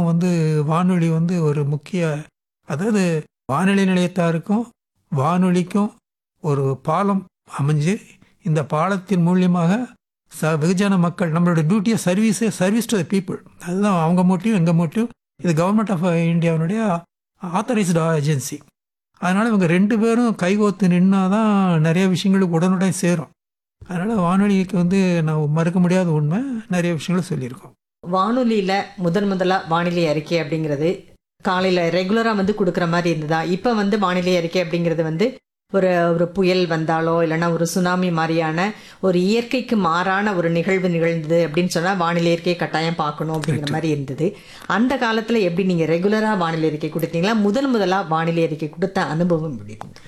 வந்து வானொலி வந்து ஒரு முக்கிய அதாவது வானொலி நிலையத்தாருக்கும் வானொலிக்கும் ஒரு பாலம் அமைஞ்சு இந்த பாலத்தின் மூலியமாக ச வெகுஜன மக்கள் நம்மளோட டியூட்டியை சர்வீஸே சர்வீஸ் டு த பீப்புள் அதுதான் அவங்க மோட்டிவ் எங்கள் மோட்டிவ் இது கவர்மெண்ட் ஆஃப் இந்தியாவுடைய ஆத்தரைஸ்டு ஏஜென்சி அதனால் இவங்க ரெண்டு பேரும் கைகோத்து நின்னா தான் நிறைய விஷயங்களுக்கு உடனுடன் சேரும் அதனால் வானொலிக்கு வந்து நான் மறுக்க முடியாத உண்மை நிறைய விஷயங்களை சொல்லியிருக்கோம் வானொலியில முதன் முதலா வானிலை அறிக்கை அப்படிங்கிறது காலையில ரெகுலரா வந்து கொடுக்குற மாதிரி இருந்ததா இப்ப வந்து வானிலை அறிக்கை அப்படிங்கிறது வந்து ஒரு ஒரு புயல் வந்தாலோ இல்லைன்னா ஒரு சுனாமி மாதிரியான ஒரு இயற்கைக்கு மாறான ஒரு நிகழ்வு நிகழ்ந்தது அப்படின்னு சொன்னா வானிலை அறிக்கை கட்டாயம் பார்க்கணும் அப்படிங்கிற மாதிரி இருந்தது அந்த காலத்துல எப்படி நீங்க ரெகுலரா வானிலை அறிக்கை கொடுத்தீங்களா முதல் முதலா வானிலை அறிக்கை கொடுத்த அனுபவம் எப்படி இருந்தது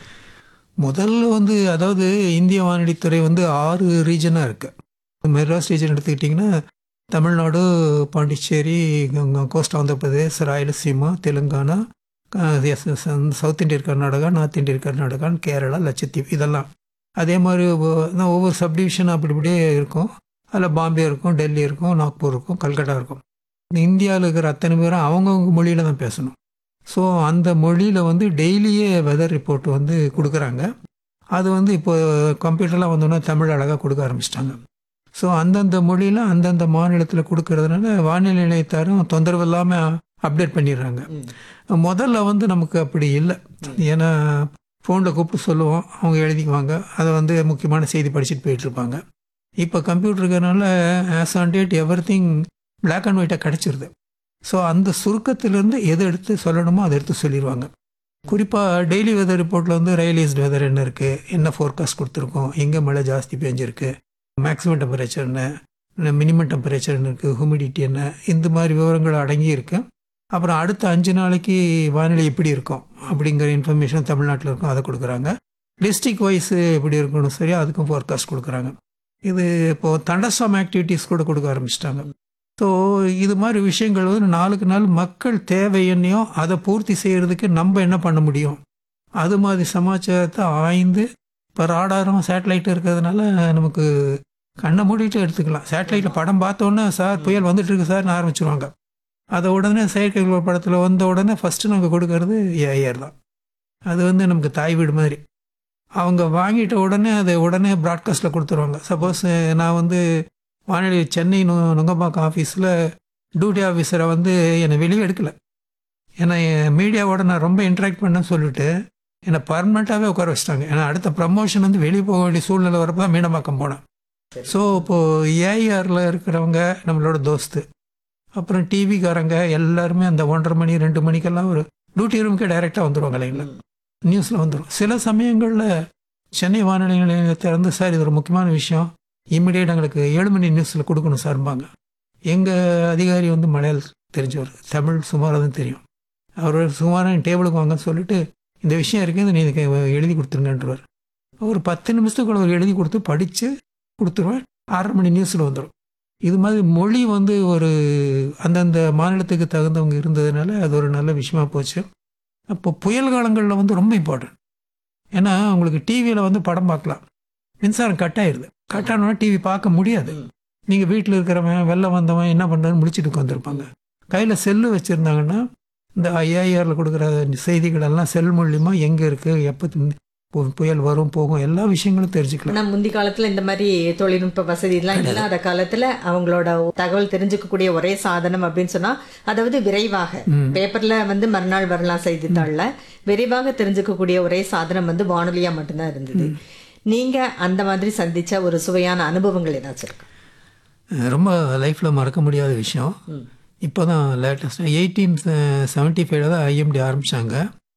முதல்ல வந்து அதாவது இந்திய வானொலித்துறை வந்து ஆறு ரீஜனாக இருக்குது மெட்ராஸ் ரீஜன் எடுத்துக்கிட்டிங்கன்னா Tamil Nadu Pondicherry coast Andhra Pradesh Rayalaseema Telangana ah, yes, yes, south Indian Karnataka north Indian Karnataka Kerala லட்சத்தீவு இதெல்லாம் அதே மாதிரி ஒவ்வொ- நான் ஒவ்வொரு சப்டிவிஷன் அப்படி இப்படியே இருக்கும் அதில் பாம்பே இருக்கும் டெல்லி இருக்கும் நாக்பூர் இருக்கும் கல்கட்டா இருக்கும் இந்தியாவில் இருக்கிற அத்தனை பேரும் அவங்கவுங்க மொழியில் தான் பேசணும் ஸோ அந்த மொழியில் வந்து டெய்லியே வெதர் ரிப்போர்ட் வந்து கொடுக்குறாங்க அது வந்து இப்போ கம்ப்யூட்டர்லாம் வந்தோன்னா தமிழ் அழகாக கொடுக்க ஆரம்பிச்சிட்டாங்க ஸோ அந்தந்த மொழியில் அந்தந்த மாநிலத்தில் கொடுக்கறதுனால வானிலை நிலையத்தாரும் தொந்தரவு இல்லாமல் அப்டேட் பண்ணிடுறாங்க முதல்ல வந்து நமக்கு அப்படி இல்லை ஏன்னா ஃபோனில் கூப்பிட்டு சொல்லுவோம் அவங்க எழுதிக்குவாங்க அதை வந்து முக்கியமான செய்தி படிச்சுட்டு போயிட்டு இருப்பாங்க இப்போ கம்ப்யூட்டர் இருக்கிறனால as on date everything black and ஒயிட்டாக கிடச்சிருது ஸோ அந்த சுருக்கத்திலேருந்து எது எடுத்து சொல்லணுமோ அதை எடுத்து சொல்லிடுவாங்க குறிப்பாக டெய்லி வெதர் ரிப்போர்ட்டில் வந்து ரயிலேஸ்ட் வெதர் என்ன இருக்குது என்ன ஃபோர்காஸ்ட் கொடுத்துருக்கோம் எங்கே மழை ஜாஸ்தி பெஞ்சிருக்கு மேக்ஸிமம் டெம்பரேச்சர் என்ன மினிமம் டெம்பரேச்சர் என்ன இருக்குது ஹியூமிடிட்டி என்ன இந்த மாதிரி விவரங்கள் அடங்கி இருக்கு அப்புறம் அடுத்த அஞ்சு நாளைக்கு வானிலை எப்படி இருக்கும் அப்படிங்கிற இன்ஃபர்மேஷன் தமிழ்நாட்டில் இருக்கும் அதை கொடுக்குறாங்க டிஸ்ட்ரிக் வைஸ் எப்படி இருக்கணும் சரி அதுக்கும் ஃபோர்காஸ்ட் கொடுக்குறாங்க இது இப்போது தண்டஸ்டாம் ஆக்டிவிட்டீஸ் கூட கொடுக்க ஆரம்பிச்சிட்டாங்க ஸோ இது மாதிரி விஷயங்கள் வந்து நாளுக்கு நாள் மக்கள் தேவை என்னையோ அதை பூர்த்தி செய்கிறதுக்கு நம்ம என்ன பண்ண முடியும் அது மாதிரி சமாச்சாரத்தை ஆய்ந்து இப்போ ராடாரும் சேட்டலைட்டும் இருக்கிறதுனால நமக்கு கண்ணை மூடிட்டு எடுத்துக்கலாம் சேட்டலைட்டில் படம் பார்த்தோன்னே சார் புயல் வந்துட்டு இருக்கு சார்னு ஆரம்பிச்சிருவாங்க அதை உடனே செயற்கைக்கோள் படத்தில் வந்த உடனே ஃபஸ்ட்டு நாங்கள் கொடுக்கறது ஏஐஆர் தான் அது வந்து நமக்கு தாய் வீடு மாதிரி அவங்க வாங்கிட்ட உடனே அதை உடனே ப்ராட்காஸ்ட்டில் கொடுத்துருவாங்க சப்போஸ் நான் வந்து வானொலி சென்னை நு நுங்கம்பாக்கம் ஆஃபீஸில் டியூட்டி ஆஃபீஸரை வந்து என்னை வெளியே எடுக்கலை ஏன்னா என் மீடியாவோட நான் ரொம்ப இன்ட்ராக்ட் பண்ணேன்னு சொல்லிட்டு என்னை பர்மனெண்ட்டாகவே உட்கார வச்சிட்டாங்க ஏன்னா அடுத்த ப்ரமோஷன் வந்து வெளியே போக வேண்டிய சூழ்நிலை வரப்போ தான் மீனம்பாக்கம் போனேன் ஸோ இப்போது ஏஐஆரில் இருக்கிறவங்க நம்மளோட தோஸ்து அப்புறம் டிவிக்காரங்க எல்லாருமே அந்த ஒன்றரை மணி ரெண்டு மணிக்கெல்லாம் ஒரு டியூட்டி ரூமுக்கே டைரெக்டாக வந்துடுவாங்க லைனில் நியூஸில் வந்துடும் சில சமயங்களில் சென்னை வானொலி நிலையத்தை இருந்து சார் இது ஒரு முக்கியமான விஷயம் இம்மிடியேட் எங்களுக்கு ஏழு மணி நியூஸில் கொடுக்கணும் சார்பாங்க எங்கள் அதிகாரி வந்து மலையாளம் தெரிஞ்சவர் தமிழ் சுமாராக தான் தெரியும் அவர் சுமாராக என் டேபிளுக்கு வாங்கன்னு சொல்லிட்டு இந்த விஷயம் இருக்குது நீ இதுக்கு எழுதி கொடுத்துருங்கன்றவர் ஒரு பத்து நிமிஷத்துக்குள்ள ஒரு எழுதி கொடுத்து படித்து கொடுத்துருவேன் ஆறரை மணி நியூஸில் வந்துடும் இது மாதிரி மொழி வந்து ஒரு அந்தந்த மாநிலத்துக்கு தகுந்தவங்க இருந்ததுனால அது ஒரு நல்ல விஷயமா போச்சு அப்போ புயல் காலங்களில் வந்து ரொம்ப இம்பார்ட்டன்ட் ஏன்னா உங்களுக்கு டிவியில் வந்து படம் பார்க்கலாம் மின்சாரம் கட் ஆயிடுது கட் ஆனோன்னா டிவி பார்க்க முடியாது நீங்கள் வீட்டில் இருக்கிறவன் வெளில வந்தவன் என்ன பண்ணுறதுன்னு முடிச்சுட்டு உட்காந்துருப்பாங்க கையில் செல்லு வச்சுருந்தாங்கன்னா இந்த ஐஆர்ல கொடுக்குற செய்திகள் எல்லாம் செல் மூலியமா எங்கே இருக்குது எப்போ பு- புயல் வரும் போகும் எல்லா விஷயங்களும் தெரிஞ்சுக்கலாம் ஆனா முந்தி காலத்துல இந்த மாதிரி தொழில்நுட்ப வசதி எல்லாம் இல்லாத காலத்துல அவங்களோட தகவல் தெரிஞ்சுக்கக்கூடிய ஒரே சாதனம் அப்படின்னு சொன்னா அதாவது விரைவாக பேப்பர்ல வந்து மறுநாள் வரலாம் செய்தித்தாள்ல விரைவாக தெரிஞ்சுக்கக்கூடிய ஒரே சாதனம் வந்து வானொலியா மட்டும்தான் இருந்தது நீங்க அந்த மாதிரி சந்திச்ச ஒரு சுவையான அனுபவங்கள் ஏதாச்சும் இருக்கு ரொம்ப லைஃப்பில் மறக்க முடியாத விஷயம் இப்போ தான் லேட்டஸ்ட் எயிட்டீன் செவன்ட்டி ஃபைவ்ல தான் ஐஎம்டி ஆரம்பித்தாங்க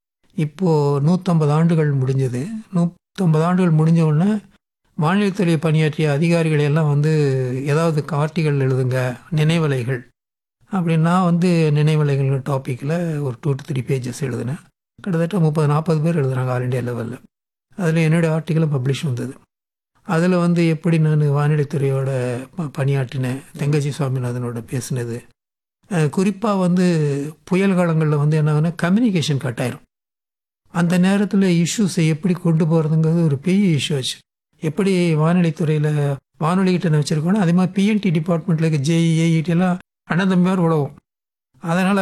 இப்போது நூற்றம்பது ஆண்டுகள் முடிஞ்சது நூற்றம்பது ஆண்டுகள் முடிஞ்ச உடனே வானிலைத்துறை பணியாற்றிய அதிகாரிகள் எல்லாம் வந்து ஏதாவது கார்ட்டிகள் எழுதுங்க நினைவலைகள் அப்படின்னா வந்து நினைவலைகள் டாப்பிக்கில் ஒரு டூ டு த்ரீ பேஜஸ் எழுதினேன் கிட்டத்தட்ட முப்பது நாற்பது பேர் எழுதுனாங்க ஆல் இண்டியா லெவலில் அதில் என்னுடைய ஆர்டிக்கலும் பப்ளிஷ் வந்தது அதில் வந்து எப்படி நான் வானிலைத்துறையோட ப- பணியாற்றினேன் தெங்கச்சி சுவாமிநாதனோட பேசினது குறிப்பாக வந்து புயல் காலங்களில் வந்து என்ன கம்யூனிகேஷன் கட் ஆயிரும் அந்த நேரத்தில் இஷ்யூஸை எப்படி கொண்டு போகிறதுங்கிறது ஒரு பெரிய இஷ்யூ ஆச்சு எப்படி வானிலைத்துறையில் வானொலி கிட்ட வச்சுருக்கோன்னா அதே மாதிரி பிஎன்டி டிபார்ட்மெண்ட்டில் இருக்க ஜேஇ ஏஇடி எல்லாம் அண்ணன் தம்பியார் உழவும் அதனால்